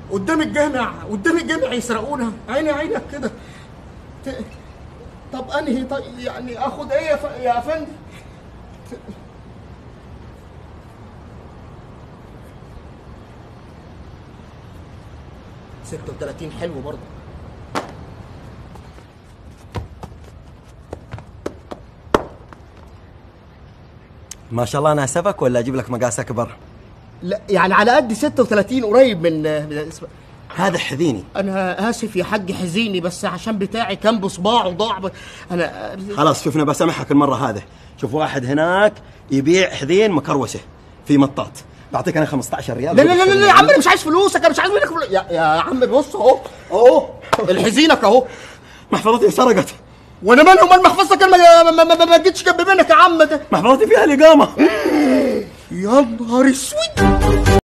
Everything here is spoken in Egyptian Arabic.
قدام الجامع قدام الجامع يسرقونا عيني عينك كده ت- طب انهي طيب يعني اخد ايه يا, ف... يا افندي ت- ستة وتلاتين حلو برضه ما شاء الله ناسبك ولا اجيب لك مقاس اكبر لا يعني على قد 36 قريب من من اسم- هذا حذيني انا اسف يا حاج حزيني بس عشان بتاعي كان بصباعه ضاع ب- انا خلاص شوفنا بسامحك المره هذه شوف واحد هناك يبيع حذين مكروسه في مطاط بعطيك انا 15 ريال لا لا لا لا, لا يا عم انا مش عايز فلوسك انا مش عايز منك فلوس يا, يا عم بص اهو اهو الحزينك اهو محفظتي سرقت وانا مالي ومال محفظتك انا ما- ما- ما ما- ما جيتش جنب منك يا عم ده محفظتي فيها الاقامه يا نهار اسود